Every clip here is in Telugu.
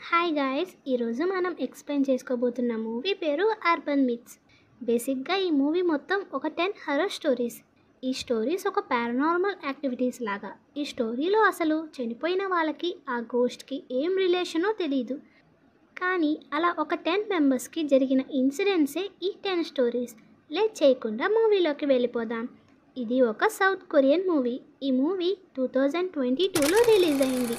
హాయ్ గాయస్ ఈరోజు మనం ఎక్స్ప్లెయిన్ చేసుకోబోతున్న మూవీ పేరు అర్బన్ మిత్స్ బేసిక్గా ఈ మూవీ మొత్తం ఒక టెన్ హర్రర్ స్టోరీస్ ఈ స్టోరీస్ ఒక పారానార్మల్ యాక్టివిటీస్ లాగా ఈ స్టోరీలో అసలు చనిపోయిన వాళ్ళకి ఆ గోస్ట్కి ఏం రిలేషనో తెలియదు కానీ అలా ఒక టెన్ మెంబర్స్కి జరిగిన ఇన్సిడెంట్సే ఈ టెన్ స్టోరీస్ లేట్ చేయకుండా మూవీలోకి వెళ్ళిపోదాం ఇది ఒక సౌత్ కొరియన్ మూవీ ఈ మూవీ టూ థౌజండ్ ట్వంటీ టూలో రిలీజ్ అయింది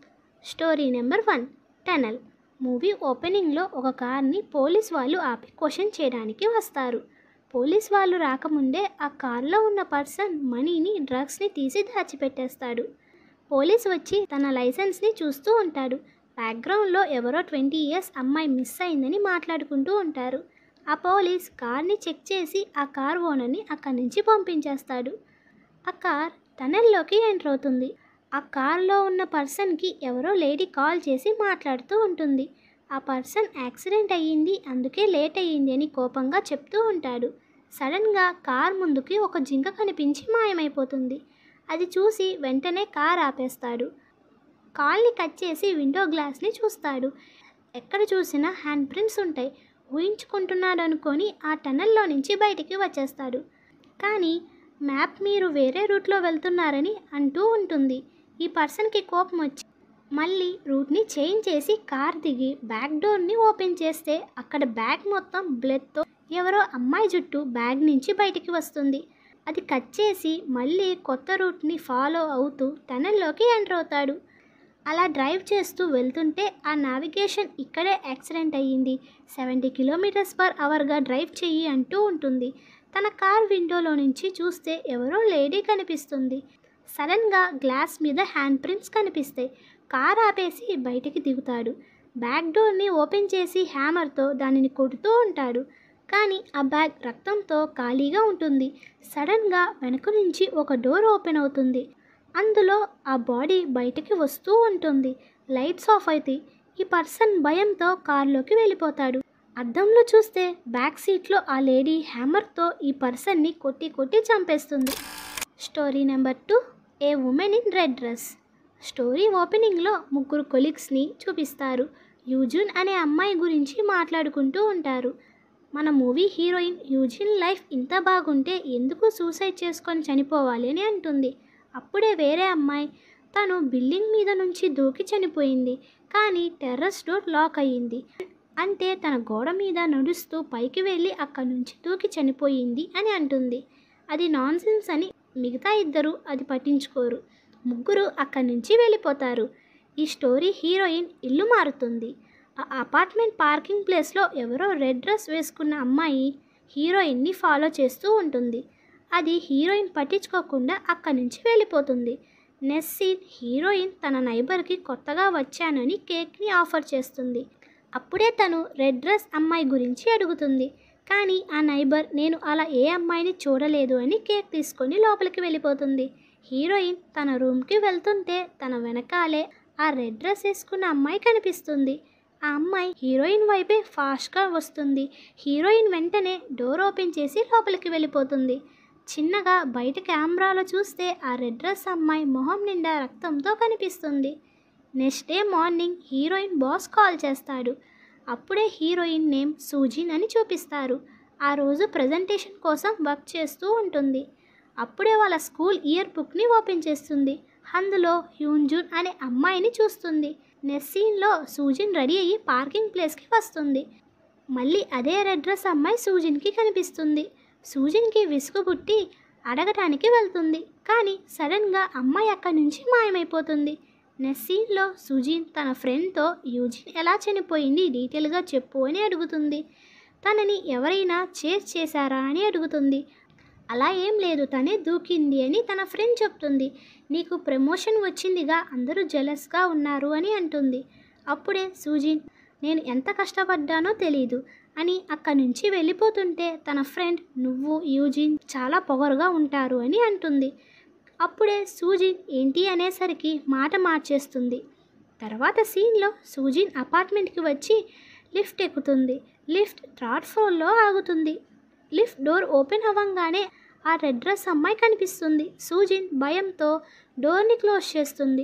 story number one tunnel movie ఓపెనింగ్లో ఒక కార్ని పోలీస్ వాళ్ళు ఆపి క్వశ్చన్ చేయడానికి వస్తారు పోలీస్ వాళ్ళు రాకముందే ఆ కార్లో ఉన్న పర్సన్ మనీని డ్రగ్స్ని తీసి దాచిపెట్టేస్తాడు పోలీస్ వచ్చి తన లైసెన్స్ని చూస్తూ ఉంటాడు బ్యాక్గ్రౌండ్లో ఎవరో ట్వంటీ ఇయర్స్ అమ్మాయి మిస్ అయిందని మాట్లాడుకుంటూ ఉంటారు ఆ పోలీస్ కార్ని చెక్ చేసి ఆ కార్ ఓనర్ని అక్కడి నుంచి పంపించేస్తాడు ఆ కార్ టనెల్లోకి ఎంటర్ అవుతుంది ఆ కార్లో ఉన్న పర్సన్కి ఎవరో లేడీ కాల్ చేసి మాట్లాడుతూ ఉంటుంది ఆ పర్సన్ యాక్సిడెంట్ అయ్యింది అందుకే లేట్ అయ్యింది అని కోపంగా చెప్తూ ఉంటాడు సడన్గా కార్ ముందుకి ఒక జింక కనిపించి మాయమైపోతుంది అది చూసి వెంటనే కార్ ఆపేస్తాడు కాల్ని కట్ చేసి విండో గ్లాస్ని చూస్తాడు ఎక్కడ చూసినా హ్యాండ్ ప్రింట్స్ ఉంటాయి ఊహించుకుంటున్నాడు అనుకొని ఆ టనల్లో నుంచి బయటికి వచ్చేస్తాడు కానీ మ్యాప్ మీరు వేరే రూట్లో వెళ్తున్నారని అంటూ ఉంటుంది ఈ పర్సన్కి కోపం వచ్చి మళ్ళీ రూట్ని చేంజ్ చేసి కార్ దిగి బ్యాక్ డోర్ని ఓపెన్ చేస్తే అక్కడ బ్యాగ్ మొత్తం బ్లడ్తో ఎవరో అమ్మాయి జుట్టు బ్యాగ్ నుంచి బయటికి వస్తుంది అది కట్ చేసి మళ్ళీ కొత్త రూట్ని ఫాలో అవుతూ టనల్లోకి ఎంటర్ అవుతాడు అలా డ్రైవ్ చేస్తూ వెళ్తుంటే ఆ నావిగేషన్ ఇక్కడే యాక్సిడెంట్ అయ్యింది సెవెంటీ కిలోమీటర్స్ పర్ అవర్గా డ్రైవ్ చెయ్యి అంటూ ఉంటుంది తన కార్ విండోలో నుంచి చూస్తే ఎవరో లేడీ కనిపిస్తుంది సడన్గా గ్లాస్ మీద హ్యాండ్ ప్రింట్స్ కనిపిస్తాయి కార్ ఆపేసి బయటికి దిగుతాడు బ్యాక్ డోర్ని ఓపెన్ చేసి హ్యామర్తో దానిని కొడుతూ ఉంటాడు కానీ ఆ బ్యాగ్ రక్తంతో ఖాళీగా ఉంటుంది సడన్గా వెనక నుంచి ఒక డోర్ ఓపెన్ అవుతుంది అందులో ఆ బాడీ బయటికి వస్తూ ఉంటుంది లైట్స్ ఆఫ్ అవుతాయి ఈ పర్సన్ భయంతో కార్లోకి వెళ్ళిపోతాడు అద్దంలో చూస్తే బ్యాక్ సీట్లో ఆ లేడీ హ్యామర్తో ఈ పర్సన్ని కొట్టి కొట్టి చంపేస్తుంది story number two a woman in red dress story ఓపెనింగ్లో ముగ్గురు కొలీగ్స్ని చూపిస్తారు యూజున్ అనే అమ్మాయి గురించి మాట్లాడుకుంటూ ఉంటారు మన మూవీ హీరోయిన్ యూజిన్ లైఫ్ ఇంత బాగుంటే ఎందుకు సూసైడ్ చేసుకొని చనిపోవాలి అని అంటుంది అప్పుడే వేరే అమ్మాయి తను బిల్డింగ్ మీద నుంచి దూకి చనిపోయింది కానీ టెర్రస్ డోర్ లాక్ అయ్యింది అంటే తన గోడ మీద నడుస్తూ పైకి వెళ్ళి అక్కడి నుంచి దూకి చనిపోయింది అని అంటుంది అది నాన్సెన్స్ అని మిగతా ఇద్దరు అది పట్టించుకోరు ముగ్గురు అక్కడి నుంచి వెళ్ళిపోతారు ఈ స్టోరీ హీరోయిన్ ఇల్లు మారుతుంది ఆ అపార్ట్మెంట్ పార్కింగ్ ప్లేస్లో ఎవరో రెడ్ డ్రెస్ వేసుకున్న అమ్మాయి హీరోయిన్ని ఫాలో చేస్తూ ఉంటుంది అది హీరోయిన్ పట్టించుకోకుండా అక్కడి నుంచి వెళ్ళిపోతుంది నెక్స్ట్ సీన్ హీరోయిన్ తన నైబర్కి కొత్తగా వచ్చానని కేక్ని ఆఫర్ చేస్తుంది అప్పుడే తను రెడ్ డ్రెస్ అమ్మాయి గురించి అడుగుతుంది కానీ ఆ నైబర్ నేను అలా ఏ అమ్మాయిని చూడలేదు అని కేక్ తీసుకొని లోపలికి వెళ్ళిపోతుంది హీరోయిన్ తన రూమ్కి వెళ్తుంటే తన వెనకాలే ఆ రెడ్ డ్రెస్ వేసుకున్న అమ్మాయి కనిపిస్తుంది ఆ అమ్మాయి హీరోయిన్ వైపే ఫాస్ట్గా వస్తుంది హీరోయిన్ వెంటనే డోర్ ఓపెన్ చేసి లోపలికి వెళ్ళిపోతుంది చిన్నగా బయట కెమెరాలో చూస్తే ఆ రెడ్ డ్రెస్ అమ్మాయి మొహం నిండా రక్తంతో కనిపిస్తుంది next day morning heroine boss call చేస్తాడు అప్పుడే హీరోయిన్ నేమ్ సూజిన్ అని చూపిస్తారు ఆ రోజు ప్రజెంటేషన్ కోసం వర్క్ చేస్తూ ఉంటుంది అప్పుడే వాళ్ళ స్కూల్ ఇయర్ బుక్ని ఓపెన్ చేస్తుంది అందులో హ్యూన్జూన్ అనే అమ్మాయిని చూస్తుంది నెక్స్ట్ సీన్లో సూజిన్ రెడీ అయ్యి పార్కింగ్ ప్లేస్కి వస్తుంది మళ్ళీ అదే రెడ్ డ్రెస్ అమ్మాయి సూజిన్కి కనిపిస్తుంది సూజిన్కి విసుగు పుట్టి అడగటానికి వెళ్తుంది కానీ సడన్గా అమ్మాయి అక్కడి నుంచి మాయమైపోతుంది నెక్స్ట్ సీన్లో సుజిన్ తన ఫ్రెండ్తో యూజిన్ ఎలా చనిపోయింది డీటెయిల్గా చెప్పు అని అడుగుతుంది తనని ఎవరైనా చేజ్ చేశారా అని అడుగుతుంది అలా ఏం లేదు తనే దూకింది అని తన ఫ్రెండ్ చెప్తుంది నీకు ప్రమోషన్ వచ్చిందిగా అందరూ జెలస్గా ఉన్నారు అని అంటుంది అప్పుడే సూజిన్ నేను ఎంత కష్టపడ్డానో తెలీదు అని అక్కడి నుంచి వెళ్ళిపోతుంటే తన ఫ్రెండ్ నువ్వు యూజిన్ చాలా పొగరుగా ఉంటారు అని అంటుంది అప్పుడే సూజిన్ ఏంటి అనేసరికి మాట మార్చేస్తుంది తర్వాత సీన్లో సూజిన్ అపార్ట్మెంట్కి వచ్చి లిఫ్ట్ ఎక్కుతుంది లిఫ్ట్ థర్డ్ ఫ్లోర్లో ఆగుతుంది లిఫ్ట్ డోర్ ఓపెన్ అవ్వంగానే ఆ రెడ్ డ్రెస్ అమ్మాయి కనిపిస్తుంది సూజిన్ భయంతో డోర్ని క్లోజ్ చేస్తుంది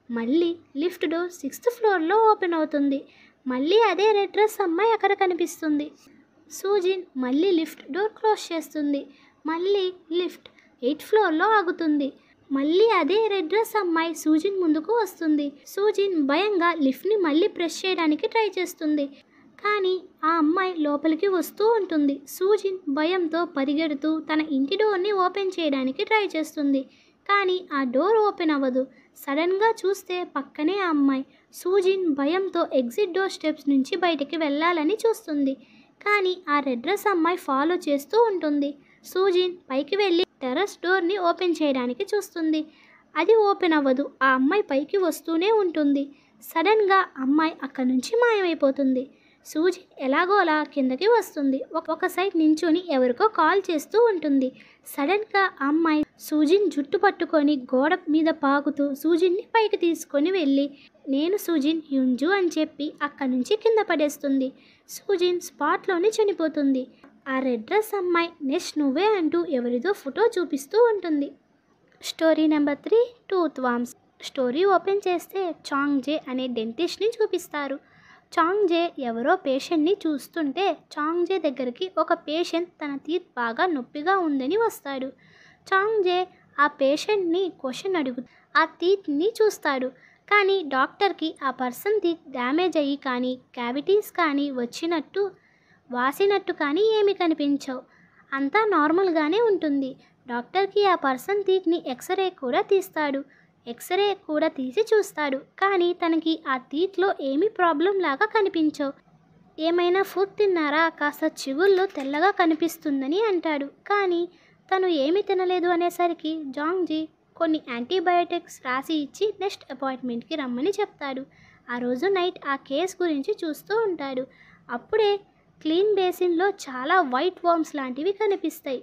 మళ్ళీ లిఫ్ట్ డోర్ సిక్స్త్ ఫ్లోర్లో ఓపెన్ అవుతుంది మళ్ళీ అదే రెడ్ డ్రెస్ అమ్మాయి అక్కడ కనిపిస్తుంది సూజిన్ మళ్ళీ లిఫ్ట్ డోర్ క్లోజ్ చేస్తుంది మళ్ళీ లిఫ్ట్ ఎయిత్ ఫ్లోర్లో ఆగుతుంది మళ్ళీ అదే రెడ్ డ్రెస్ అమ్మాయి సూజిన్ ముందుకు వస్తుంది సూజిన్ భయంగా లిఫ్ట్ని మళ్ళీ ప్రెస్ చేయడానికి ట్రై చేస్తుంది కానీ ఆ అమ్మాయి లోపలికి వస్తూ ఉంటుంది సూజిన్ భయంతో పరిగెడుతూ తన ఇంటి డోర్ని ఓపెన్ చేయడానికి ట్రై చేస్తుంది కానీ ఆ డోర్ ఓపెన్ అవ్వదు సడన్గా చూస్తే పక్కనే ఆ అమ్మాయి సూజిన్ భయంతో ఎగ్జిట్ డోర్ స్టెప్స్ నుంచి బయటికి వెళ్ళాలని చూస్తుంది కానీ ఆ రెడ్ డ్రెస్ అమ్మాయి ఫాలో చేస్తూ ఉంటుంది సూజిన్ పైకి వెళ్ళి టెర్రస్ డోర్ని ఓపెన్ చేయడానికి చూస్తుంది అది ఓపెన్ అవ్వదు ఆ అమ్మాయి పైకి వస్తూనే ఉంటుంది సడన్గా అమ్మాయి అక్కడి నుంచి మాయమైపోతుంది సూజి ఎలాగో అలా కిందకి వస్తుంది ఒక- ఒక సైడ్ నించుని ఎవరికో కాల్ చేస్తూ ఉంటుంది సడన్గా ఆ అమ్మాయి సూజిన్ జుట్టు పట్టుకొని గోడ మీద పాకుతూ సూజిన్ని పైకి తీసుకొని వెళ్ళి నేను సూజిన్ యుంజు అని చెప్పి అక్కడి నుంచి కింద పడేస్తుంది సూజిన్ స్పాట్లోనే చనిపోతుంది ఆ రెడ్ డ్రెస్ అమ్మాయి నెక్స్ట్ నువ్వే అంటూ ఎవరిదో ఫోటో చూపిస్తూ ఉంటుంది story number three tooth worms story open చేస్తే చాంగ్ జే అనే డెంటిస్ట్ని చూపిస్తారు చాంగ్ జే ఎవరో పేషెంట్ని చూస్తుంటే చాంగ్ జే దగ్గరికి ఒక పేషెంట్ తన టీత్ బాగా నొప్పిగా ఉందని వస్తాడు చాంగ్ జే ఆ పేషెంట్ని క్వశ్చన్ అడుగు ఆ టీత్ని చూస్తాడు కానీ డాక్టర్కి ఆ పర్సన్ టీత్ డ్యామేజ్ అయ్యి కానీ క్యావిటీస్ కానీ వచ్చినట్టు వాసినట్టు కానీ ఏమి కనిపించవు అంతా నార్మల్గానే ఉంటుంది డాక్టర్కి ఆ పర్సన్ టీత్ని ఎక్స్రే కూడా తీస్తాడు ఎక్స్రే కూడా తీసి చూస్తాడు కానీ తనకి ఆ టీత్లో ఏమీ ప్రాబ్లం లాగా కనిపించవు ఏమైనా ఫుడ్ తిన్నారా కాస్త చిగుల్లో తెల్లగా కనిపిస్తుందని అంటాడు కానీ తను ఏమీ తినలేదు అనేసరికి జాంగ్జీ కొన్ని యాంటీబయోటిక్స్ రాసి ఇచ్చి నెక్స్ట్ అపాయింట్మెంట్కి రమ్మని చెప్తాడు ఆ రోజు నైట్ ఆ కేస్ గురించి చూస్తూ ఉంటాడు అప్పుడే క్లీన్ బేసిన్లో చాలా వైట్ వామ్స్ లాంటివి కనిపిస్తాయి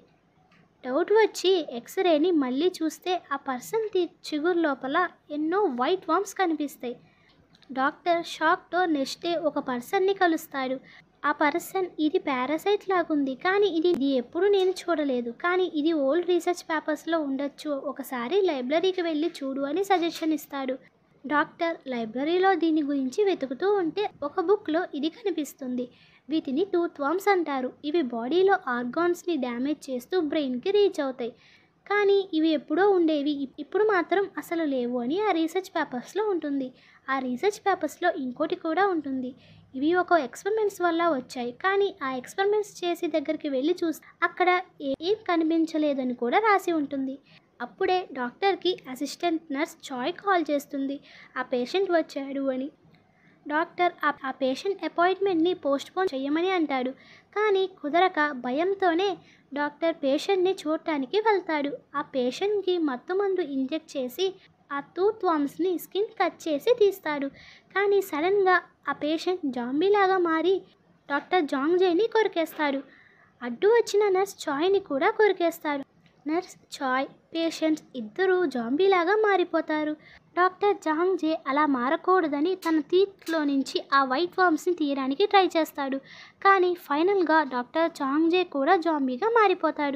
డౌట్ వచ్చి ఎక్స్రేని మళ్ళీ చూస్తే ఆ పర్సన్ తి చిగురు లోపల ఎన్నో వైట్ వామ్స్ కనిపిస్తాయి డాక్టర్ షాక్తో నెక్స్ట్ డే ఒక పర్సన్ని కలుస్తాడు ఆ పర్సన్ ఇది పారాసైట్ లాగుంది కానీ ఇది ఇది ఎప్పుడు నేను చూడలేదు కానీ ఇది ఓల్డ్ రీసెర్చ్ పేపర్స్లో ఉండొచ్చు ఒకసారి లైబ్రరీకి వెళ్ళి చూడు అని సజెషన్ ఇస్తాడు డాక్టర్ లైబ్రరీలో దీని గురించి వెతుకుతూ ఉంటే ఒక బుక్లో ఇది కనిపిస్తుంది వీటిని టూత్ వామ్స్ అంటారు ఇవి బాడీలో ఆర్గాన్స్ని డ్యామేజ్ చేస్తూ బ్రెయిన్కి రీచ్ అవుతాయి కానీ ఇవి ఎప్పుడో ఉండేవి ఇప్- ఇప్పుడు మాత్రం అసలు లేవు అని ఆ రీసెర్చ్ పేపర్స్లో ఉంటుంది ఆ రీసెర్చ్ పేపర్స్లో ఇంకోటి కూడా ఉంటుంది ఇవి ఒక ఎక్స్పెరిమెంట్స్ వల్ల వచ్చాయి కానీ ఆ ఎక్స్పెరిమెంట్స్ చేసి దగ్గరికి వెళ్ళి చూస్తే అక్కడ ఏ- ఏం కనిపించలేదని కూడా రాసి ఉంటుంది అప్పుడే డాక్టర్కి అసిస్టెంట్ నర్స్ చాయ్ కాల్ చేస్తుంది ఆ పేషెంట్ వచ్చాడు అని డాక్టర్ ఆ ఆ పేషెంట్ అపాయింట్మెంట్ని పోస్ట్పోన్ చేయమని అంటాడు కానీ కుదరక భయంతోనే డాక్టర్ పేషెంట్ని చూడటానికి వెళ్తాడు ఆ పేషెంట్కి మత్తుమందు ఇంజెక్ట్ చేసి ఆ టూత్ వామ్స్ని స్కిన్ కట్ చేసి తీస్తాడు కానీ సడన్గా ఆ పేషెంట్ జాంబీలాగా మారి డాక్టర్ జాంగ్జేని కొరికేస్తాడు అడ్డు వచ్చిన నర్స్ చాయ్ని కూడా కొరికేస్తాడు నర్స్ చాయ్ పేషెంట్స్ ఇద్దరూ జాంబీలాగా మారిపోతారు డాక్టర్ జాంగ్ జే అలా మారకూడదని తన టీత్లో నుంచి ఆ వైట్ వామ్స్ని తీయడానికి ట్రై చేస్తాడు కానీ ఫైనల్గా డాక్టర్ జాంగ్ జే కూడా జాంబీగా మారిపోతాడు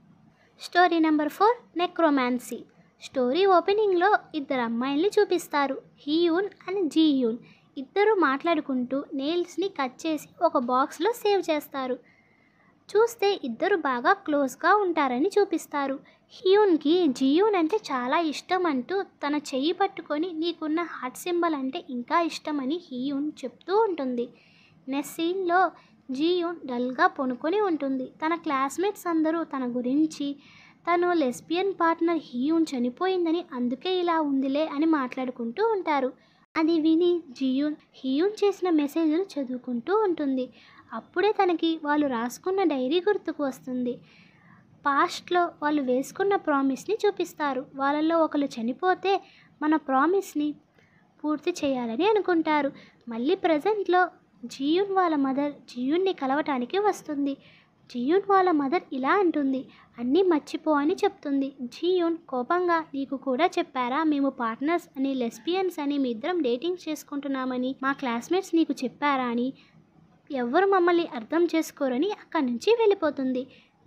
story number four necromancy story ఓపెనింగ్లో ఇద్దరు అమ్మాయిల్ని చూపిస్తారు హీయూన్ అండ్ జీయూన్ ఇద్దరు మాట్లాడుకుంటూ నెయిల్స్ని కట్ చేసి ఒక బాక్స్లో సేవ్ చేస్తారు చూస్తే ఇద్దరు బాగా క్లోజ్గా ఉంటారని చూపిస్తారు హియూన్కి జియూన్ అంటే చాలా ఇష్టం అంటూ తన చెయ్యి పట్టుకొని నీకున్న హార్ట్ సింబల్ అంటే ఇంకా ఇష్టమని హియూన్ చెప్తూ ఉంటుంది నెక్స్ట్ సీన్లో జియూన్ డల్గా పొనుకొని ఉంటుంది తన క్లాస్మేట్స్ అందరూ తన గురించి తను లెస్బియన్ పార్ట్నర్ హియూన్ చనిపోయిందని అందుకే ఇలా ఉందిలే అని మాట్లాడుకుంటూ ఉంటారు అది విని జియూన్ హియూన్ చేసిన మెసేజ్లు చదువుకుంటూ ఉంటుంది అప్పుడే తనకి వాళ్ళు రాసుకున్న డైరీ గుర్తుకు వస్తుంది పాస్ట్లో వాళ్ళు వేసుకున్న ప్రామిస్ని చూపిస్తారు వాళ్ళల్లో ఒకరు చనిపోతే మన ప్రామిస్ని పూర్తి చేయాలని అనుకుంటారు మళ్ళీ ప్రజెంట్లో జియూన్ వాళ్ళ మదర్ జియూన్ని కలవటానికి వస్తుంది జియూన్ వాళ్ళ మదర్ ఇలా అంటుంది అన్నీ మర్చిపో అని చెప్తుంది జియూన్ కోపంగా నీకు కూడా చెప్పారా మేము పార్ట్నర్స్ అని లెస్బియన్స్ అని మీ ఇద్దరం డేటింగ్ చేసుకుంటున్నామని మా క్లాస్మేట్స్ నీకు చెప్పారా అని ఎవ్వరు మమ్మల్ని అర్థం చేసుకోరని అక్కడి నుంచి వెళ్ళిపోతుంది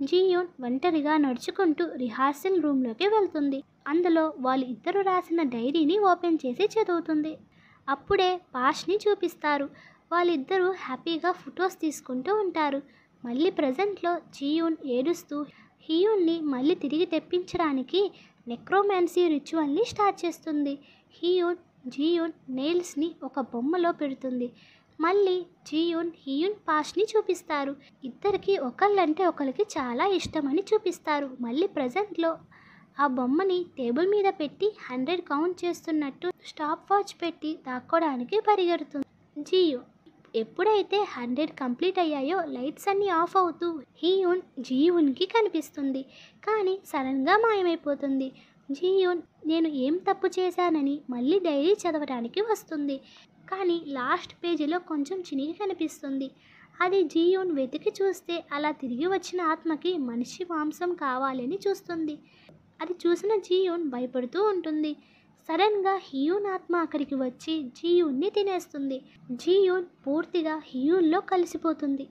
జీయూన్ ఒంటరిగా నడుచుకుంటూ రిహార్సల్ రూమ్లోకి వెళ్తుంది అందులో వాళ్ళు ఇద్దరు రాసిన డైరీని ఓపెన్ చేసి చదువుతుంది అప్పుడే పాష్ని చూపిస్తారు వాళ్ళిద్దరూ హ్యాపీగా ఫొటోస్ తీసుకుంటూ ఉంటారు మళ్ళీ ప్రజెంట్లో జీయూన్ ఏడుస్తూ హియూన్ని మళ్ళీ తిరిగి తెప్పించడానికి నెక్రోమాన్సీ రిచువల్ని స్టార్ట్ చేస్తుంది హియూన్ జియూన్ నెయిల్స్ని ఒక బొమ్మలో పెడుతుంది మళ్ళీ జియూన్ హియూన్ పాస్ని చూపిస్తారు ఇద్దరికి ఒకళ్ళంటే ఒకరికి చాలా ఇష్టమని చూపిస్తారు మళ్ళీ ప్రజెంట్లో ఆ బొమ్మని టేబుల్ మీద పెట్టి హండ్రెడ్ కౌంట్ చేస్తున్నట్టు స్టాప్ వాచ్ పెట్టి దాక్కోవడానికి పరిగెడుతుంది జియో ఎప్పుడైతే హండ్రెడ్ కంప్లీట్ అయ్యాయో లైట్స్ అన్నీ ఆఫ్ అవుతూ హీయూన్ జీయున్కి కనిపిస్తుంది కానీ సడన్గా మాయమైపోతుంది జీయూన్ నేను ఏం తప్పు చేశానని మళ్ళీ డైరీ చదవడానికి వస్తుంది కానీ లాస్ట్ పేజీలో కొంచెం చినిగి కనిపిస్తుంది అది జీయూన్ వెతికి చూస్తే అలా తిరిగి వచ్చిన ఆత్మకి మనిషి మాంసం కావాలని చూస్తుంది అది చూసిన జీయూన్ భయపడుతూ ఉంటుంది సడన్గా హియూన్ ఆత్మ అక్కడికి వచ్చి జీయూన్ని తినేస్తుంది జీయూన్ పూర్తిగా హియూన్లో కలిసిపోతుంది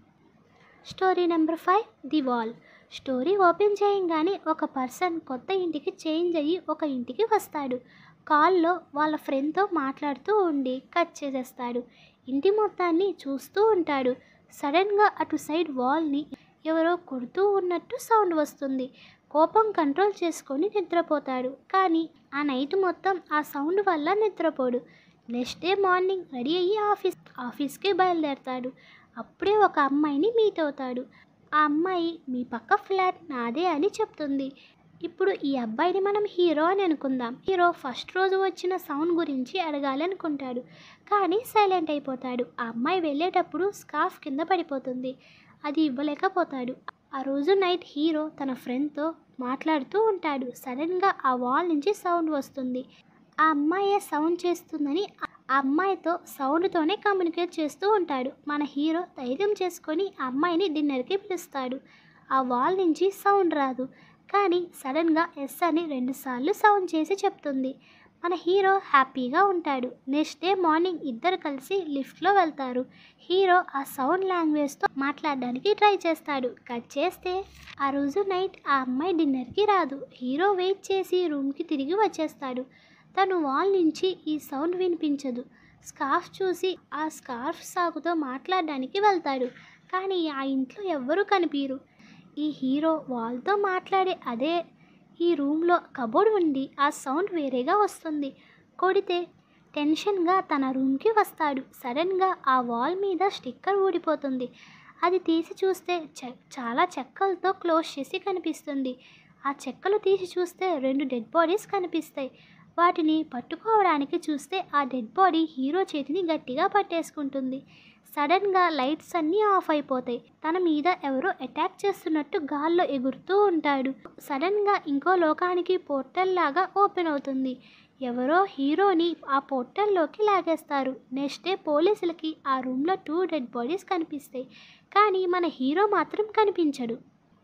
story number five the wall story open చేయంగానే ఒక పర్సన్ కొత్త ఇంటికి చేంజ్ అయ్యి ఒక ఇంటికి వస్తాడు కాల్లో వాళ్ళ ఫ్రెండ్తో మాట్లాడుతూ ఉండి కట్ చేసేస్తాడు ఇంటి మొత్తాన్ని చూస్తూ ఉంటాడు సడన్గా అటు సైడ్ వాల్ని ఎవరో కొడుతూ ఉన్నట్టు సౌండ్ వస్తుంది కోపం కంట్రోల్ చేసుకొని నిద్రపోతాడు కానీ ఆ నైట్ మొత్తం ఆ సౌండ్ వల్ల నిద్రపోడు నెక్స్ట్ డే మార్నింగ్ రెడీ అయ్యి ఆఫీస్ ఆఫీస్కి బయలుదేరతాడు అప్పుడే ఒక అమ్మాయిని మీట్ అవుతాడు ఆ అమ్మాయి మీ పక్క ఫ్లాట్ నాదే అని చెప్తుంది ఇప్పుడు ఈ అబ్బాయిని మనం హీరో అని అనుకుందాం హీరో ఫస్ట్ రోజు వచ్చిన సౌండ్ గురించి అడగాలి అనుకుంటాడు కానీ సైలెంట్ అయిపోతాడు ఆ అమ్మాయి వెళ్ళేటప్పుడు స్కార్ఫ్ కింద పడిపోతుంది అది ఇవ్వలేకపోతాడు ఆ రోజు నైట్ హీరో తన ఫ్రెండ్తో మాట్లాడుతూ ఉంటాడు సడన్గా ఆ వాల్ నుంచి సౌండ్ వస్తుంది ఆ అమ్మాయే సౌండ్ చేస్తుందని ఆ అమ్మాయితో సౌండ్తోనే కమ్యూనికేట్ చేస్తూ ఉంటాడు మన హీరో ధైర్యం చేసుకొని ఆ అమ్మాయిని డిన్నర్కి పిలుస్తాడు ఆ వాల్ నుంచి సౌండ్ రాదు కానీ సడన్గా ఎస్ అని రెండుసార్లు సౌండ్ చేసి చెప్తుంది మన హీరో హ్యాపీగా ఉంటాడు నెక్స్ట్ డే మార్నింగ్ ఇద్దరు కలిసి లిఫ్ట్లో వెళ్తారు హీరో ఆ సౌండ్ లాంగ్వేజ్తో మాట్లాడడానికి ట్రై చేస్తాడు కట్ చేస్తే ఆ రోజు నైట్ ఆ అమ్మాయి డిన్నర్కి రాదు హీరో వెయిట్ చేసి రూమ్కి తిరిగి వచ్చేస్తాడు తను వాల్ నుంచి ఈ సౌండ్ వినిపించదు స్కార్ఫ్ చూసి ఆ స్కార్ఫ్ సాగుతో మాట్లాడడానికి వెళ్తాడు కానీ ఆ ఇంట్లో ఎవ్వరూ కనిపించరు ఈ హీరో వాల్తో మాట్లాడే అదే ఈ రూమ్లో కబోర్డ్ ఉండి ఆ సౌండ్ వేరేగా వస్తుంది కొడితే టెన్షన్గా తన రూమ్కి వస్తాడు సడన్గా ఆ వాల్ మీద స్టిక్కర్ ఊడిపోతుంది అది తీసి చూస్తే చె చాలా చెక్కలతో క్లోజ్ చేసి కనిపిస్తుంది ఆ చెక్కలు తీసి చూస్తే రెండు డెడ్ బాడీస్ కనిపిస్తాయి వాటిని పట్టుకోవడానికి చూస్తే ఆ డెడ్ బాడీ హీరో చేతిని గట్టిగా పట్టేసుకుంటుంది సడన్గా లైట్స్ అన్నీ ఆఫ్ అయిపోతాయి తన మీద ఎవరో అటాక్ చేస్తున్నట్టు గాల్లో ఎగురుతూ ఉంటాడు సడన్గా ఇంకో లోకానికి పోర్టల్ లాగా ఓపెన్ అవుతుంది ఎవరో హీరోని ఆ పోర్టల్లోకి లాగేస్తారు నెక్స్ట్ డే పోలీసులకి ఆ రూమ్లో టూ డెడ్ బాడీస్ కనిపిస్తాయి కానీ మన హీరో మాత్రం కనిపించడు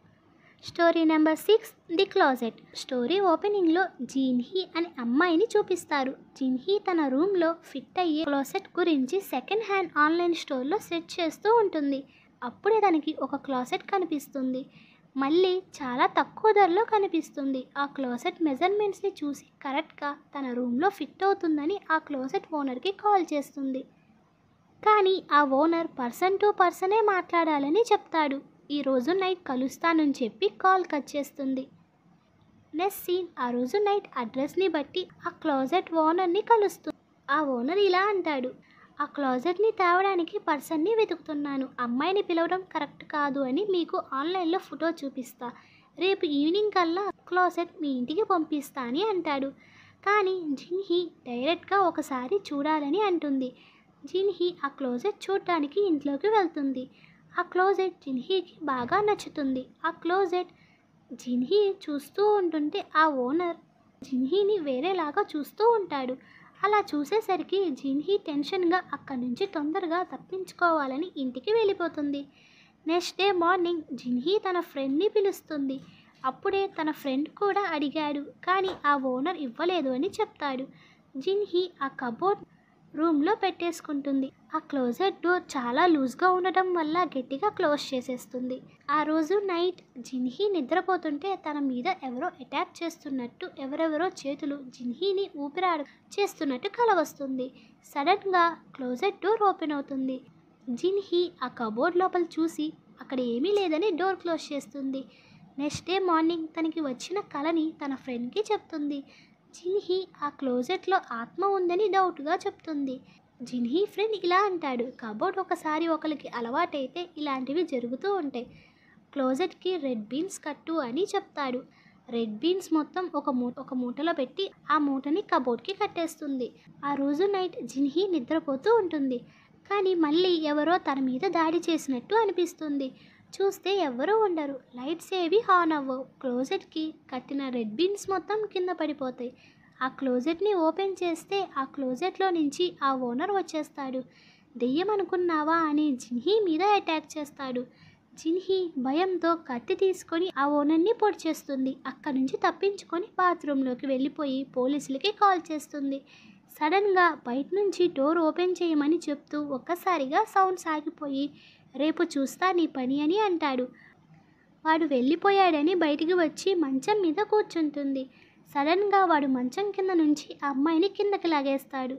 story number six the closet story ఓపెనింగ్లో జీన్హీ అనే అమ్మాయిని చూపిస్తారు జీన్హీ తన రూమ్లో ఫిట్ అయ్యే క్లాసెట్ గురించి సెకండ్ హ్యాండ్ ఆన్లైన్ స్టోర్లో సెట్ చేస్తూ ఉంటుంది అప్పుడే తనకి ఒక క్లాసెట్ కనిపిస్తుంది మళ్ళీ చాలా తక్కువ ధరలో కనిపిస్తుంది ఆ క్లోసెట్ మెజర్మెంట్స్ని చూసి కరెక్ట్గా తన రూమ్లో ఫిట్ అవుతుందని ఆ క్లోసెట్ ఓనర్కి కాల్ చేస్తుంది కానీ ఆ ఓనర్ పర్సన్ టు పర్సనే మాట్లాడాలని చెప్తాడు ఈ రోజు నైట్ కలుస్తానని చెప్పి కాల్ కట్ చేస్తుంది నెక్స్ట్ సీన్ ఆ రోజు నైట్ అడ్రస్ని బట్టి ఆ క్లోజెట్ ఓనర్ని కలుస్తుంది ఆ ఓనర్ ఇలా అంటాడు ఆ క్లాజెట్ని తేవడానికి పర్సన్ని వెతుకుతున్నాను అమ్మాయిని పిలవడం కరెక్ట్ కాదు అని మీకు ఆన్లైన్లో ఫోటో చూపిస్తా రేపు ఈవినింగ్ కల్లా క్లాసెట్ మీ ఇంటికి పంపిస్తా అని అంటాడు కానీ జిన్హీ డైరెక్ట్గా ఒకసారి చూడాలని అంటుంది జిన్హీ ఆ క్లోజెట్ చూడటానికి ఇంట్లోకి వెళ్తుంది ఆ క్లోజెట్ జిన్హీకి బాగా నచ్చుతుంది ఆ క్లోజెట్ జిన్హీ చూస్తూ ఉంటుంటే ఆ ఓనర్ జిన్హీని వేరేలాగా చూస్తూ ఉంటాడు అలా చూసేసరికి జిన్హీ టెన్షన్గా అక్కడి నుంచి తొందరగా తప్పించుకోవాలని ఇంటికి వెళ్ళిపోతుంది నెక్స్ట్ డే మార్నింగ్ జిన్హీ తన ఫ్రెండ్ని పిలుస్తుంది అప్పుడే తన ఫ్రెండ్ కూడా అడిగాడు కానీ ఆ ఓనర్ ఇవ్వలేదు అని చెప్తాడు జిన్హీ ఆ కబోర్డ్ రూమ్లో పెట్టేసుకుంటుంది ఆ క్లోజెట్ డోర్ చాలా లూజ్గా ఉండటం వల్ల గట్టిగా క్లోజ్ చేసేస్తుంది ఆ రోజు నైట్ జిన్హీ నిద్రపోతుంటే తన మీద ఎవరో అటాక్ చేస్తున్నట్టు ఎవరెవరో చేతులు జిన్హీని ఊపిరాడు చేస్తున్నట్టు కల వస్తుంది సడన్గా క్లోజెట్ డోర్ ఓపెన్ అవుతుంది జిన్హీ ఆ కబోర్డ్ లోపల చూసి అక్కడ ఏమీ లేదని డోర్ క్లోజ్ చేస్తుంది నెక్స్ట్ డే మార్నింగ్ తనకి వచ్చిన కళని తన ఫ్రెండ్కి చెప్తుంది జిన్హీ ఆ క్లోజెట్లో ఆత్మ ఉందని డౌట్గా చెప్తుంది జిన్హీ ఫ్రెండ్ ఇలా అంటాడు కబోర్డ్ ఒకసారి ఒకరికి అలవాటైతే ఇలాంటివి జరుగుతూ ఉంటాయి క్లోజెట్కి రెడ్ బీన్స్ కట్టు అని చెప్తాడు రెడ్ బీన్స్ మొత్తం ఒక మూ ఒక మూటలో పెట్టి ఆ మూటని కబోర్డ్కి కట్టేస్తుంది ఆ రోజు నైట్ జిన్హీ నిద్రపోతూ ఉంటుంది కానీ మళ్ళీ ఎవరో తన మీద దాడి చేసినట్టు అనిపిస్తుంది చూస్తే ఎవ్వరూ ఉండరు లైట్స్ ఏవి ఆన్ అవ్వవు క్లోజెట్కి కట్టిన రెడ్ బీన్స్ మొత్తం కింద పడిపోతాయి ఆ క్లోజెట్ని ఓపెన్ చేస్తే ఆ క్లోజెట్లో నుంచి ఆ ఓనర్ వచ్చేస్తాడు దెయ్యం అనుకున్నావా అని జిన్హీ మీద అటాక్ చేస్తాడు జిన్హీ భయంతో కత్తి తీసుకొని ఆ ఓనర్ని పొడి చేస్తుంది అక్కడి నుంచి తప్పించుకొని బాత్రూంలోకి వెళ్ళిపోయి పోలీసులకి కాల్ చేస్తుంది సడన్గా బయట నుంచి డోర్ ఓపెన్ చేయమని చెప్తూ ఒక్కసారిగా సౌండ్స్ ఆగిపోయి రేపు చూస్తా నీ పని అని అంటాడు వాడు వెళ్ళిపోయాడని బయటికి వచ్చి మంచం మీద కూర్చుంటుంది సడన్గా వాడు మంచం కింద నుంచి ఆ అమ్మాయిని కిందకి లాగేస్తాడు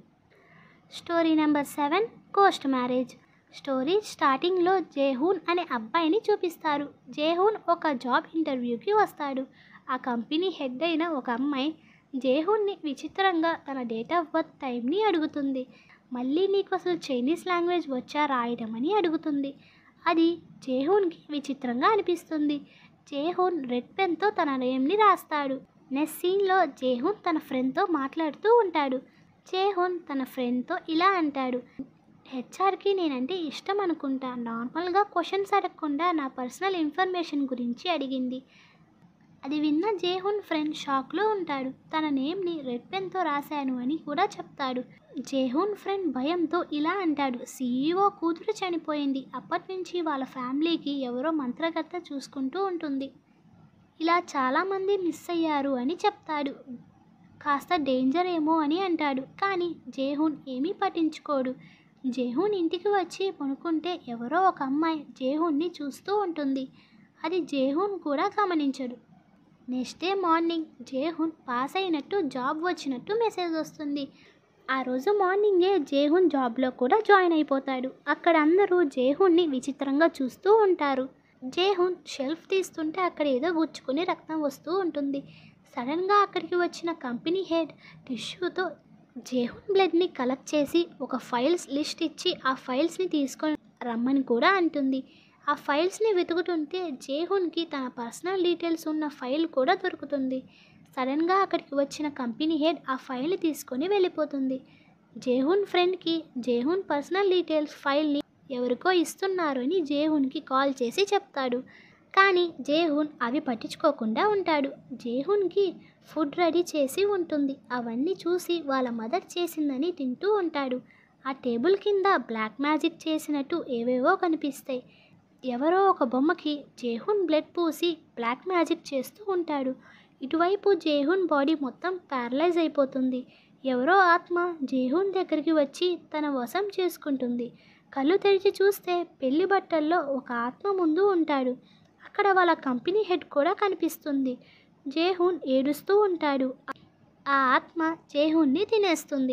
story number seven ghost marriage story స్టార్టింగ్లో జేహూన్ అనే అబ్బాయిని చూపిస్తారు జేహూన్ ఒక జాబ్ ఇంటర్వ్యూకి వస్తాడు ఆ కంపెనీ హెడ్ అయిన ఒక అమ్మాయి జేహూన్ని విచిత్రంగా తన డేట్ ఆఫ్ బర్త్ టైంని అడుగుతుంది మళ్ళీ నీకు అసలు చైనీస్ లాంగ్వేజ్ వచ్చా రాయడం అని అడుగుతుంది అది జేహూన్కి విచిత్రంగా అనిపిస్తుంది జేహూన్ రెడ్ పెన్తో తన నేమ్ని రాస్తాడు నెక్స్ట్ సీన్లో జేహూన్ తన ఫ్రెండ్తో మాట్లాడుతూ ఉంటాడు జేహూన్ తన ఫ్రెండ్తో ఇలా అంటాడు హెచ్ఆర్కి నేనంటే ఇష్టం అనుకుంటా నార్మల్గా క్వశ్చన్స్ అడగకుండా నా పర్సనల్ ఇన్ఫర్మేషన్ గురించి అడిగింది అది విన్న జేహున్ ఫ్రెండ్ షాక్లో ఉంటాడు తన నేమ్ని రెడ్ పెన్తో రాశాను అని కూడా చెప్తాడు జేహూన్ ఫ్రెండ్ భయంతో ఇలా అంటాడు సీఈఓ కూతురు చనిపోయింది అప్పటి నుంచి వాళ్ళ ఫ్యామిలీకి ఎవరో మంత్రగత్త చూసుకుంటూ ఉంటుంది ఇలా చాలామంది మిస్ అయ్యారు అని చెప్తాడు కాస్త డేంజర్ ఏమో అని అంటాడు కానీ జేహూన్ ఏమీ పట్టించుకోడు జేహూన్ ఇంటికి వచ్చి పనుకుంటే ఎవరో ఒక అమ్మాయి జేహూన్ని చూస్తూ ఉంటుంది అది జేహూన్ కూడా గమనించడు నెక్స్ట్ డే మార్నింగ్ జేహున్ పాస్ అయినట్టు జాబ్ వచ్చినట్టు మెసేజ్ వస్తుంది ఆ రోజు మార్నింగే జేహున్ జాబ్లో కూడా జాయిన్ అయిపోతాడు అక్కడ అందరూ జేహున్ని విచిత్రంగా చూస్తూ ఉంటారు జేహున్ షెల్ఫ్ తీస్తుంటే అక్కడ ఏదో గుచ్చుకుని రక్తం వస్తూ ఉంటుంది సడన్గా అక్కడికి వచ్చిన కంపెనీ హెడ్ టిష్యూతో జేహున్ బ్లడ్ని కలెక్ట్ చేసి ఒక ఫైల్స్ లిస్ట్ ఇచ్చి ఆ ఫైల్స్ని తీసుకొని రమ్మని కూడా అంటుంది ఆ ఫైల్స్ని వెతుకుతుంటే జేహున్కి తన పర్సనల్ డీటెయిల్స్ ఉన్న ఫైల్ కూడా దొరుకుతుంది సడన్గా అక్కడికి వచ్చిన కంపెనీ హెడ్ ఆ ఫైల్ తీసుకొని వెళ్ళిపోతుంది జేహున్ ఫ్రెండ్కి జేహున్ పర్సనల్ డీటెయిల్స్ ఫైల్ని ఎవరికో ఇస్తున్నారు అని జేహున్కి కాల్ చేసి చెప్తాడు కానీ జేహున్ అవి పట్టించుకోకుండా ఉంటాడు జేహున్కి ఫుడ్ రెడీ చేసి ఉంటుంది అవన్నీ చూసి వాళ్ళ మదర్ చేసిందని తింటూ ఉంటాడు ఆ టేబుల్ కింద బ్లాక్ మ్యాజిక్ చేసినట్టు ఏవేవో కనిపిస్తాయి ఎవరో ఒక బొమ్మకి జేహున్ బ్లడ్ పూసి బ్లాక్ మ్యాజిక్ చేస్తూ ఉంటాడు ఇటువైపు జేహున్ బాడీ మొత్తం ప్యారలైజ్ అయిపోతుంది ఎవరో ఆత్మ జేహున్ దగ్గరికి వచ్చి తన వశం చేసుకుంటుంది కళ్ళు తెరిచి చూస్తే పెళ్లి బట్టల్లో ఒక ఆత్మ ముందు ఉంటాడు అక్కడ వాళ్ళ కంపెనీ హెడ్ కూడా కనిపిస్తుంది జేహున్ ఏడుస్తూ ఉంటాడు ఆ ఆత్మ జేహున్ని తినేస్తుంది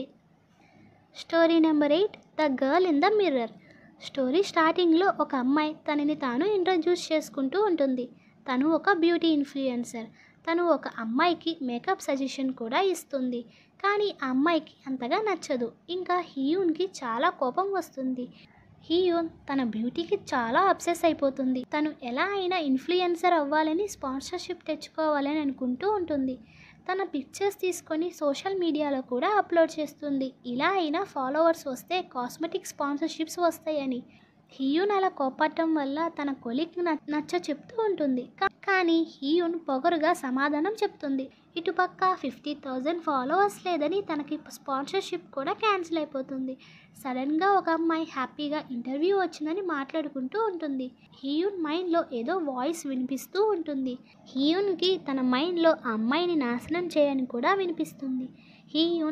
story number eight the girl in the mirror story స్టార్టింగ్లో ఒక అమ్మాయి తనని తాను ఇంట్రడ్యూస్ చేసుకుంటూ ఉంటుంది తను ఒక బ్యూటీ ఇన్ఫ్లుయెన్సర్ తను ఒక అమ్మాయికి మేకప్ సజెషన్ కూడా ఇస్తుంది కానీ ఆ అమ్మాయికి అంతగా నచ్చదు ఇంకా హీయూన్కి చాలా కోపం వస్తుంది హీయోన్ తన బ్యూటీకి చాలా అబ్సెస్ అయిపోతుంది తను ఎలా అయినా ఇన్ఫ్లుయెన్సర్ అవ్వాలని స్పాన్సర్షిప్ తెచ్చుకోవాలని అనుకుంటూ ఉంటుంది తన పిక్చర్స్ తీసుకొని సోషల్ మీడియాలో కూడా అప్లోడ్ చేస్తుంది ఇలా అయినా ఫాలోవర్స్ వస్తే కాస్మెటిక్ స్పాన్సర్షిప్స్ వస్తాయని హీయూన్ అలా కోపడటం వల్ల తన కొలిక్ నచ్చ చెప్తూ ఉంటుంది కా- కానీ హీయూన్ పొగరుగా సమాధానం చెప్తుంది ఇటుపక్క ఫిఫ్టీ థౌజండ్ ఫాలోవర్స్ లేదని తనకి స్పాన్సర్షిప్ కూడా క్యాన్సిల్ అయిపోతుంది సడన్గా ఒక అమ్మాయి హ్యాపీగా ఇంటర్వ్యూ వచ్చిందని మాట్లాడుకుంటూ ఉంటుంది హీయూన్ మైండ్లో ఏదో వాయిస్ వినిపిస్తూ ఉంటుంది హీయూన్కి తన మైండ్లో ఆ అమ్మాయిని నాశనం చేయని కూడా వినిపిస్తుంది హీయూన్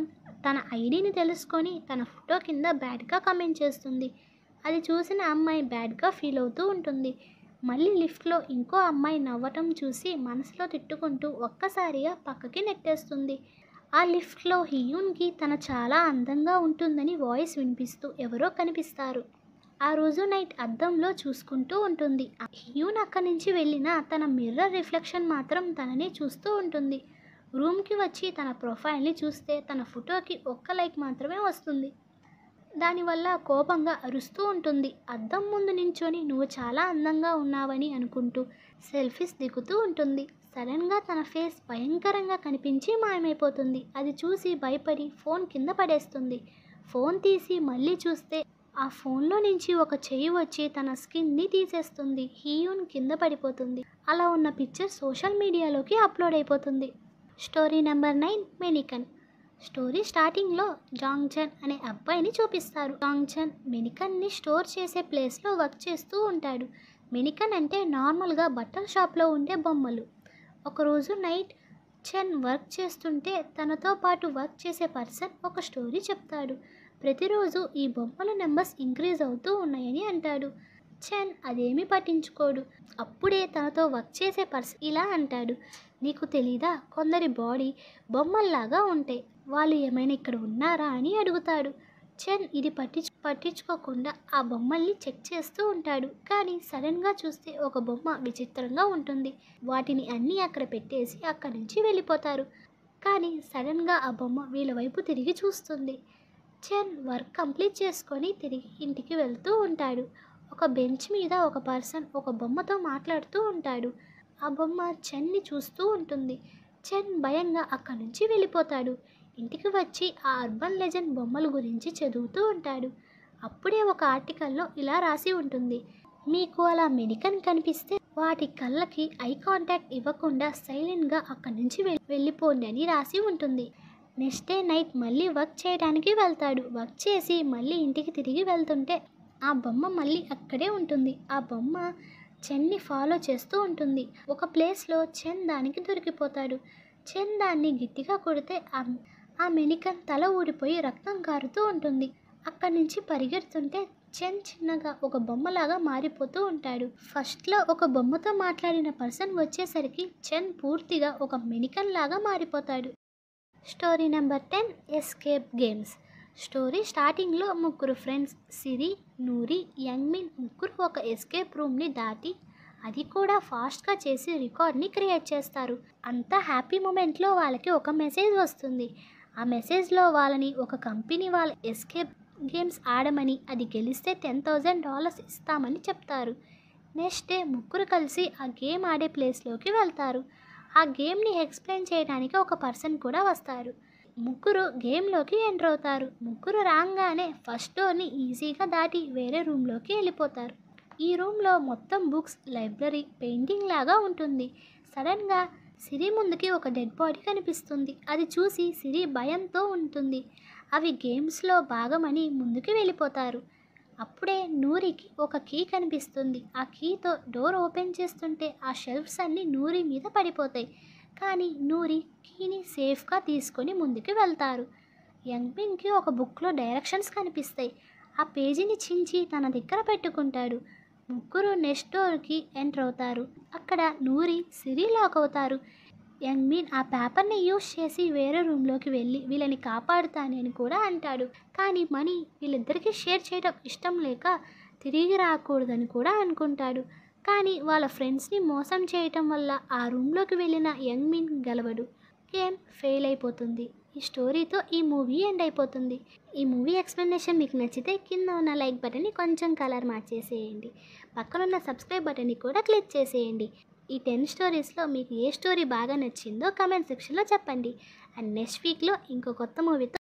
తన ఐడిని తెలుసుకొని తన ఫోటో కింద బ్యాడ్గా కమెంట్ చేస్తుంది అది చూసిన అమ్మాయి బ్యాడ్గా ఫీల్ అవుతూ ఉంటుంది మళ్ళీ లిఫ్ట్లో ఇంకో అమ్మాయి నవ్వటం చూసి మనసులో తిట్టుకుంటూ ఒక్కసారిగా పక్కకి నెట్టేస్తుంది ఆ లిఫ్ట్లో హియూన్కి తన చాలా అందంగా ఉంటుందని వాయిస్ వినిపిస్తూ ఎవరో కనిపిస్తారు ఆ రోజు నైట్ అద్దంలో చూసుకుంటూ ఉంటుంది హ్యూన్ అక్కడి నుంచి వెళ్ళిన తన మిర్రర్ రిఫ్లెక్షన్ మాత్రం తననే చూస్తూ ఉంటుంది రూమ్కి వచ్చి తన ప్రొఫైల్ని చూస్తే తన ఫోటోకి ఒక్క లైక్ మాత్రమే వస్తుంది దానివల్ల కోపంగా అరుస్తూ ఉంటుంది అద్దం ముందు నించొని నువ్వు చాలా అందంగా ఉన్నావని అనుకుంటూ సెల్ఫీస్ దిగుతూ ఉంటుంది సడన్గా తన ఫేస్ భయంకరంగా కనిపించి మాయమైపోతుంది అది చూసి భయపడి ఫోన్ కింద పడేస్తుంది ఫోన్ తీసి మళ్ళీ చూస్తే ఆ ఫోన్లో నుంచి ఒక చెయ్యి వచ్చి తన స్కిన్ని తీసేస్తుంది హీయూన్ కింద పడిపోతుంది అలా ఉన్న పిక్చర్ సోషల్ మీడియాలోకి అప్లోడ్ అయిపోతుంది story number nine mannequin story స్టార్టింగ్లో జాంగ్చన్ అనే అబ్బాయిని చూపిస్తారు జాంగ్చన్ మెనికన్ని స్టోర్ చేసే ప్లేస్లో వర్క్ చేస్తూ ఉంటాడు మెనికన్ అంటే నార్మల్గా బట్టల షాప్లో ఉండే బొమ్మలు ఒకరోజు నైట్ చెన్ వర్క్ చేస్తుంటే తనతో పాటు వర్క్ చేసే పర్సన్ ఒక స్టోరీ చెప్తాడు ప్రతిరోజు ఈ బొమ్మల నెంబర్స్ ఇంక్రీజ్ అవుతూ ఉన్నాయని అంటాడు చెన్ అదేమీ పట్టించుకోడు అప్పుడే తనతో వర్క్ చేసే పర్సన్ ఇలా అంటాడు నీకు తెలీదా కొందరి బాడీ బొమ్మల్లాగా ఉంటాయి వాళ్ళు ఏమైనా ఇక్కడ ఉన్నారా అని అడుగుతాడు చెన్ ఇది పట్టించు పట్టించుకోకుండా ఆ బొమ్మల్ని చెక్ చేస్తూ ఉంటాడు కానీ సడన్గా చూస్తే ఒక బొమ్మ విచిత్రంగా ఉంటుంది వాటిని అన్నీ అక్కడ పెట్టేసి అక్కడి నుంచి వెళ్ళిపోతారు కానీ సడన్గా ఆ బొమ్మ వీళ్ళ వైపు తిరిగి చూస్తుంది చెన్ వర్క్ కంప్లీట్ చేసుకొని తిరిగి ఇంటికి వెళ్తూ ఉంటాడు ఒక బెంచ్ మీద ఒక పర్సన్ ఒక బొమ్మతో మాట్లాడుతూ ఉంటాడు ఆ బొమ్మ చెన్ని చూస్తూ ఉంటుంది చెన్ భయంగా అక్కడి నుంచి వెళ్ళిపోతాడు ఇంటికి వచ్చి ఆ అర్బన్ లెజెండ్ బొమ్మల గురించి చదువుతూ ఉంటాడు అప్పుడే ఒక ఆర్టికల్లో ఇలా రాసి ఉంటుంది మీకు అలా మెడికన్ కనిపిస్తే వాటి కళ్ళకి ఐ కాంటాక్ట్ ఇవ్వకుండా సైలెంట్గా అక్కడి నుంచి వెళ్- వెళ్ళిపోండి అని రాసి ఉంటుంది నెక్స్ట్ డే నైట్ మళ్ళీ వర్క్ చేయడానికి వెళ్తాడు వర్క్ చేసి మళ్ళీ ఇంటికి తిరిగి వెళ్తుంటే ఆ బొమ్మ మళ్ళీ అక్కడే ఉంటుంది ఆ బొమ్మ చెన్ని ఫాలో చేస్తూ ఉంటుంది ఒక ప్లేస్లో చెన్ దానికి దొరికిపోతాడు చెన్ దాన్ని గట్టిగా కొడితే ఆ ఆ మెనికన్ తల ఊడిపోయి రక్తం కారుతూ ఉంటుంది అక్కడి నుంచి పరిగెడుతుంటే చెన్ చిన్నగా ఒక బొమ్మలాగా మారిపోతూ ఉంటాడు ఫస్ట్లో ఒక బొమ్మతో మాట్లాడిన పర్సన్ వచ్చేసరికి చెన్ పూర్తిగా ఒక మెనికన్ లాగా మారిపోతాడు story number ten escape games story స్టార్టింగ్లో ముగ్గురు ఫ్రెండ్స్ సిరి నూరి యంగ్మిన్ ముగ్గురు ఒక ఎస్కేప్ రూమ్ని దాటి అది కూడా ఫాస్ట్గా చేసి రికార్డ్ని క్రియేట్ చేస్తారు అంత హ్యాపీ మూమెంట్లో వాళ్ళకి ఒక మెసేజ్ వస్తుంది ఆ మెసేజ్లో వాళ్ళని ఒక కంపెనీ వాళ్ళ ఎస్కేప్ గేమ్స్ ఆడమని అది గెలిస్తే టెన్ థౌజండ్ డాలర్స్ ఇస్తామని చెప్తారు నెక్స్ట్ డే ముగ్గురు కలిసి ఆ గేమ్ ఆడే ప్లేస్లోకి వెళ్తారు ఆ గేమ్ని ఎక్స్ప్లెయిన్ చేయడానికి ఒక పర్సన్ కూడా వస్తారు ముగ్గురు గేమ్లోకి ఎంటర్ అవుతారు ముగ్గురు రాగానే ఫస్ట్ డోర్ని ఈజీగా దాటి వేరే రూమ్లోకి వెళ్ళిపోతారు ఈ రూమ్లో మొత్తం బుక్స్ లైబ్రరీ పెయింటింగ్ లాగా ఉంటుంది సడన్గా సిరి ముందుకి ఒక డెడ్ బాడీ కనిపిస్తుంది అది చూసి సిరి భయంతో ఉంటుంది అవి గేమ్స్లో భాగమని ముందుకు వెళ్ళిపోతారు అప్పుడే నూరికి ఒక కీ కనిపిస్తుంది ఆ కీతో డోర్ ఓపెన్ చేస్తుంటే ఆ షెల్ఫ్స్ అన్నీ నూరి మీద పడిపోతాయి కానీ నూరి కీని సేఫ్గా తీసుకొని ముందుకు వెళ్తారు యంగ్మిన్కి ఒక బుక్లో డైరెక్షన్స్ కనిపిస్తాయి ఆ పేజీని చించి తన దగ్గర పెట్టుకుంటాడు ముగ్గురు నెక్స్ట్ డోర్కి ఎంటర్ అవుతారు అక్కడ నూరి సిరి లాక్ అవుతారు యంగ్మీన్ ఆ పేపర్ని యూస్ చేసి వేరే రూమ్లోకి వెళ్ళి వీళ్ళని కాపాడుతానని కూడా అంటాడు కానీ మనీ వీళ్ళిద్దరికీ షేర్ చేయడం ఇష్టం లేక తిరిగి రాకూడదని కూడా అనుకుంటాడు కానీ వాళ్ళ ఫ్రెండ్స్ని మోసం చేయటం వల్ల ఆ రూమ్లోకి వెళ్ళిన యంగ్మిన్ గెలవడు గేమ్ ఫెయిల్ అయిపోతుంది ఈ స్టోరీతో ఈ మూవీ ఎండ్ అయిపోతుంది ఈ మూవీ ఎక్స్ప్లెనేషన్ మీకు నచ్చితే కింద ఉన్న లైక్ బటన్ని కొంచెం కలర్ మార్చేసేయండి పక్కనున్న సబ్స్క్రైబ్ బటన్ని కూడా క్లిక్ చేసేయండి ఈ టెన్ స్టోరీస్లో మీకు ఏ స్టోరీ బాగా నచ్చిందో కమెంట్ సెక్షన్లో చెప్పండి అండ్ నెక్స్ట్ వీక్లో ఇంకో కొత్త మూవీతో